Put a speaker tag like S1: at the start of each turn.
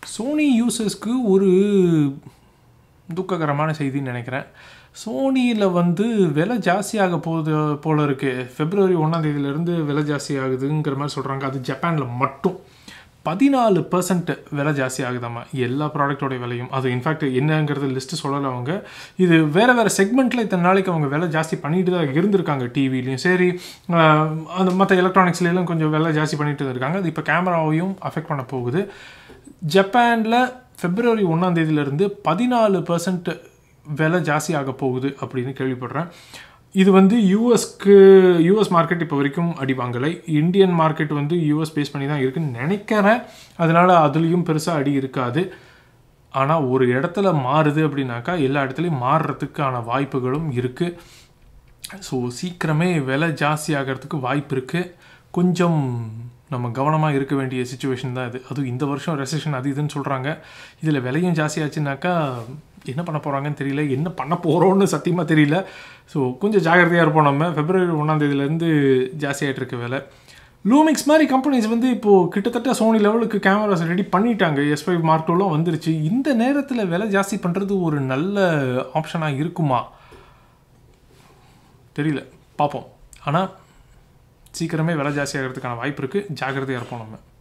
S1: Sony யூசர்ஸ்க்கு ஒரு துக்ககரமான செய்தின்னு நினைக்கிறேன் சோனியில் வந்து விலை ஜாஸ்தியாக போகுது போல இருக்குது ஃபெப்ரவரி ஒன்றாந்தேதியிலேருந்து விலை ஜாஸ்தி ஆகுதுங்கிற மாதிரி சொல்கிறாங்க அது ஜப்பானில் மட்டும் பதினாலு பர்சன்ட் விலை ஜாஸ்தி ஆகுதாம்மா எல்லா ப்ராடக்ட்டோடைய விலையும் அது இன்ஃபேக்ட் என்னங்கிறது லிஸ்ட்டு சொல்லலை அவங்க இது வேறு வேறு செக்மெண்ட்டில் இத்தனை நாளைக்கு அவங்க விலை ஜாஸ்தி பண்ணிட்டு தான் இருந்திருக்காங்க டிவிலையும் சரி ஆஹ், அந்த மற்ற எலக்ட்ரானிக்ஸ்லாம் கொஞ்சம் விலை ஜாஸ்தி பண்ணிட்டு இருக்காங்க அது இப்போ கேமராவையும் அஃபெக்ட் பண்ண போகுது ஜப்பானில் ஃபெப்ரவரி ஒன்றாம் தேதியிலிருந்து பதினாலு பர்சன்ட் விலை ஜாஸ்தி ஆக போகுது அப்படின்னு கேள்விப்படுறேன் இது வந்து யூஎஸ்க்கு யூஎஸ் மார்க்கெட் இப்போ வரைக்கும் அடி வாங்கலை இந்தியன் மார்க்கெட் வந்து யூஎஸ் பேஸ் பண்ணி தான் இருக்குன்னு நினைக்கிறேன் அதனால் அதுலேயும் பெருசாக அடி இருக்காது ஆனால் ஒரு இடத்துல மாறுது அப்படின்னாக்கா எல்லா இடத்துலையும் மாறுறதுக்கான வாய்ப்புகளும் இருக்குது ஸோ சீக்கிரமே விலை ஜாஸ்தி ஆகிறதுக்கு வாய்ப்பு இருக்குது கொஞ்சம் நம்ம கவனமாக இருக்க வேண்டிய சுச்சுவேஷன் தான் இது அதுவும் இந்த வருஷம் ரெசெஷன் அது இதுன்னு சொல்கிறாங்க இதில் விலையும் ஜாஸ்தியாச்சுனாக்கா என்ன பண்ண போகிறாங்கன்னு தெரியல என்ன பண்ண போகிறோன்னு சத்தியமாக தெரியல ஸோ கொஞ்சம் ஜாகிரதையாக இருப்போம் நம்ம பிப்ரவரி ஒன்றாந்தேதியிலேருந்து ஜாஸ்தியாகிட்டு இருக்க விலை லூமிக்ஸ் மாதிரி கம்பெனிஸ் வந்து இப்போது கிட்டத்தட்ட சோனி லெவலுக்கு கேமராஸ் ரெடி பண்ணிட்டாங்க எஸ் ஃபைவ் மார்க் டூலாம் வந்துருச்சு இந்த நேரத்தில் விலை ஜாஸ்தி பண்ணுறது ஒரு நல்ல ஆப்ஷனாக இருக்குமா தெரியல பார்ப்போம் ஆனால் சீக்கிரமே விலை ஜாஸ்தி ஆகிறதுக்கான வாய்ப்பு இருக்குது ஜாக்கிரதையாக இருப்போம் நம்ம